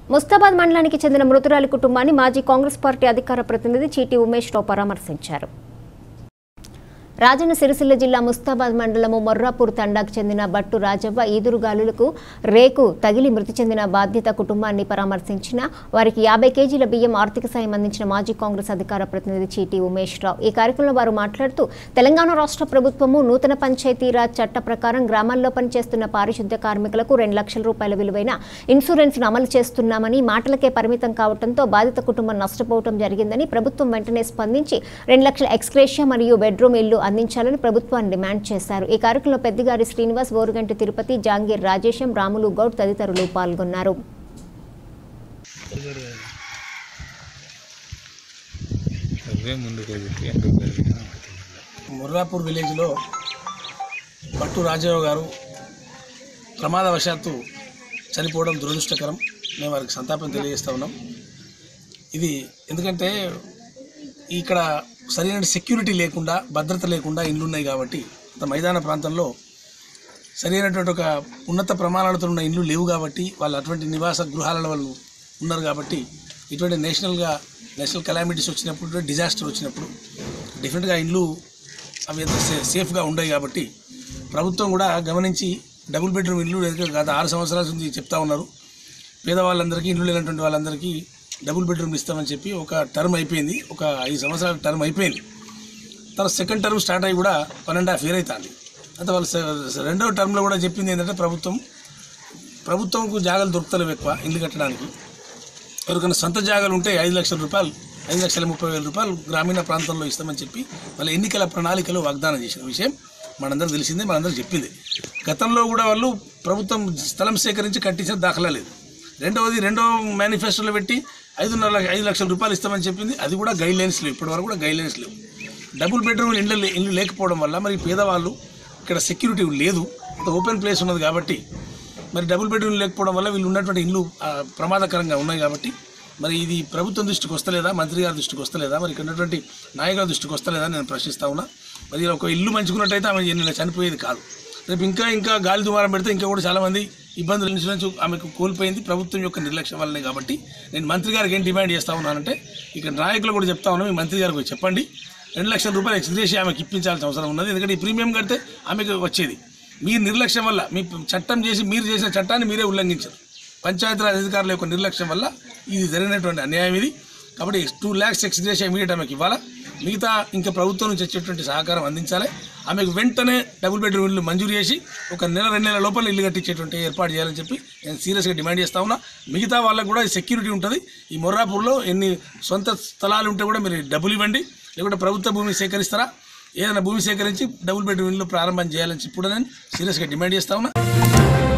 ముస్తాబాద్ మండలానికి చెందిన మృతురాలి కుటుంబాన్ని మాజీ కాంగ్రెస్ పార్టీ అధికార ప్రతినిధి చీటి ఉమేష్ రావు పరామర్శించారు రాజన్న సిరిసిల్ల జిల్లా ముస్తాబాద్ మండలము మొర్రాపూర్ తండాకు చెందిన బట్టు రాజవ్వ ఈదురుగాలులకు రేకు తగిలి మృతి చెందిన బాధ్యత కుటుంబాన్ని పరామర్శించిన వారికి యాభై కేజీల బియ్యం ఆర్థిక సాయం అందించిన మాజీ కాంగ్రెస్ అధికార ప్రతినిధి చీటి ఉమేష్ రావు ఈ కార్యక్రమంలో వారు మాట్లాడుతూ తెలంగాణ రాష్ట్ర ప్రభుత్వము నూతన పంచాయతీరాజ్ చట్ట ప్రకారం గ్రామాల్లో పనిచేస్తున్న పారిశుద్ధ్య కార్మికులకు రెండు లక్షల రూపాయల విలువైన ఇన్సూరెన్స్ను అమలు చేస్తున్నామని మాటలకే పరిమితం కావడంతో బాధిత కుటుంబం నష్టపోవడం జరిగిందని ప్రభుత్వం వెంటనే స్పందించి రెండు లక్షల ఎక్స్క్రేషియా మరియు బెడ్రూమ్ ఇల్లు అందించాలని ప్రభుత్వాన్ని డిమాండ్ చేశారు ఈ కార్యక్రమంలో పెద్దిగారి శ్రీనివాస్ ఓరుగంటి తిరుపతి జాంగీర్ రాజేశం రాములు గౌడ్ తదితరులు పాల్గొన్నారు అవే ముందుకు చెప్పి ఎందుకు జరిగినా ముర్రాపూర్ విలేజ్లో భట్టు రాజారావు గారు ప్రమాదవశాత్తు చనిపోవడం దురదృష్టకరం మేము వారికి సంతాపం తెలియజేస్తా ఉన్నాం ఇది ఎందుకంటే ఇక్కడ సరైన సెక్యూరిటీ లేకుండా భద్రత లేకుండా ఇండ్లు ఉన్నాయి కాబట్టి అంత మైదాన ప్రాంతంలో సరైనటువంటి ఒక ఉన్నత ప్రమాణాలతో ఉన్న ఇండ్లు లేవు కాబట్టి వాళ్ళు అటువంటి నివాస గృహాల వాళ్ళు ఉన్నారు కాబట్టి ఇటువంటి నేషనల్గా నేషనల్ కెలామిటీస్ వచ్చినప్పుడు డిజాస్టర్ వచ్చినప్పుడు డెఫినెట్గా ఇండ్లు అవి ఎంత సే సేఫ్గా ఉండవు కాబట్టి ప్రభుత్వం కూడా గమనించి డబుల్ బెడ్రూమ్ ఇల్లు ఎందుకంటే గత ఆరు సంవత్సరాల నుంచి చెప్తా ఉన్నారు పేదవాళ్ళందరికీ ఇల్లు లేనటువంటి వాళ్ళందరికీ డబుల్ బెడ్రూమ్ ఇస్తామని చెప్పి ఒక టర్మ్ అయిపోయింది ఒక ఐదు సంవత్సరాల టర్మ్ అయిపోయింది తర్వాత సెకండ్ టర్మ్ స్టార్ట్ అయ్యి కూడా వన్ అండ్ హాఫ్ ఇయర్ అవుతుంది అయితే వాళ్ళు సె- రెండవ టర్మ్లో కూడా చెప్పింది ఏంటంటే ప్రభుత్వం ప్రభుత్వంకు జాగాలు దొరుకుతలేవు ఎక్కువ ఇల్లు కట్టడానికి ఎవరికైనా సొంత జాగాలు ఉంటే ఐదు లక్షల రూపాయలు ఐదు లక్షల ముప్పై వేల రూపాయలు గ్రామీణ ప్రాంతంలో ఇస్తామని చెప్పి వాళ్ళ ఎన్నికల ప్రణాళికలో వాగ్దానం చేసిన విషయం మనందరూ తెలిసిందే మనందరూ చెప్పింది గతంలో కూడా వాళ్ళు ప్రభుత్వం స్థలం సేకరించి కట్టించిన దాఖలా లేదు రెండవది రెండో మేనిఫెస్టోలో పెట్టి ఐదున్నర లక్ష- ఐదు లక్షల రూపాయలు ఇస్తామని చెప్పింది అది కూడా గైడ్ లైన్స్ లేవు ఇప్పటి వరకు కూడా గైడ్ లైన్స్ లేవు డబుల్ బెడ్రూమ్ ఇల్లు లే- ఇల్లు లేకపోవడం వల్ల మరి పేదవాళ్ళు ఇక్కడ సెక్యూరిటీ లేదు అంత ఓపెన్ ప్లేస్ ఉన్నది కాబట్టి మరి డబుల్ బెడ్రూమ్ లేకపోవడం వల్ల వీళ్ళు ఉన్నటువంటి ఇల్లు ఆ, ప్రమాదకరంగా ఉన్నాయి కాబట్టి మరి ఇది ప్రభుత్వం దృష్టికి వస్తలేదా మంత్రి గారి దృష్టికి వస్తలేదా మరి ఇక్కడ ఉన్నటువంటి నాయకుల దృష్టికి వస్తలేదా అని నేను ప్రశ్నిస్తా ఉన్నా మరి ఇలా ఒక ఇల్లు మంచుకున్నట్టయితే ఆమె నిన్న చనిపోయేది కాదు రేపు ఇంకా ఇంకా గాలి దుమారం పెడితే ఇంకా కూడా చాలామంది ఇబ్బందులు ఇన్సూరెన్స్ ఆమెకు కోల్పోయింది ప్రభుత్వం యొక్క నిర్లక్ష్యం వల్లనే కాబట్టి నేను మంత్రి గారికి ఏం డిమాండ్ చేస్తా ఉన్నానంటే ఇక్కడ నాయకులు కూడా చెప్తా ఉన్నాను మీ మంత్రి గారికి చెప్పండి రెండు లక్షల రూపాయలు ఎక్స్గ్రేసి ఆమెకి ఇప్పించాల్సిన అవసరం ఉన్నది ఎందుకంటే ఈ ప్రీమియం కడితే ఆమెకు వచ్చేది మీ నిర్లక్ష్యం వల్ల మీ చట్టం చేసి మీరు చేసిన చట్టాన్ని మీరే ఉల్లంఘించారు పంచాయతీరాజ్ అధికారుల యొక్క నిర్లక్ష్యం వల్ల ఇది జరిగినటువంటి అన్యాయం ఇది కాబట్టి టూ ల్యాక్స్ ఎక్స్గ్రేస్ ఇమీడియట్ ఆమెకి ఇవ్వాలా మిగతా ఇంకా ప్రభుత్వం నుంచి వచ్చేటువంటి సహకారం అందించాలి ఆమెకు వెంటనే డబుల్ బెడ్రూమ్ ఇల్లు మంజూరు చేసి ఒక నెల రెండు నెలల లోపల ఇల్లు కట్టించేటువంటి ఏర్పాటు చేయాలని చెప్పి నేను సీరియస్గా డిమాండ్ చేస్తా ఉన్నా మిగతా వాళ్ళకు కూడా సెక్యూరిటీ ఉంటుంది ఈ మొర్రాపూర్లో ఎన్ని సొంత స్థలాలు ఉంటే కూడా మీరు డబ్బులు ఇవ్వండి లేకుంటే ప్రభుత్వ భూమి సేకరిస్తారా ఏదైనా భూమి సేకరించి డబుల్ బెడ్రూమ్ ఇల్లు ప్రారంభం చేయాలని చెప్పి కూడా నేను సీరియస్గా డిమాండ్ చేస్తా ఉన్నా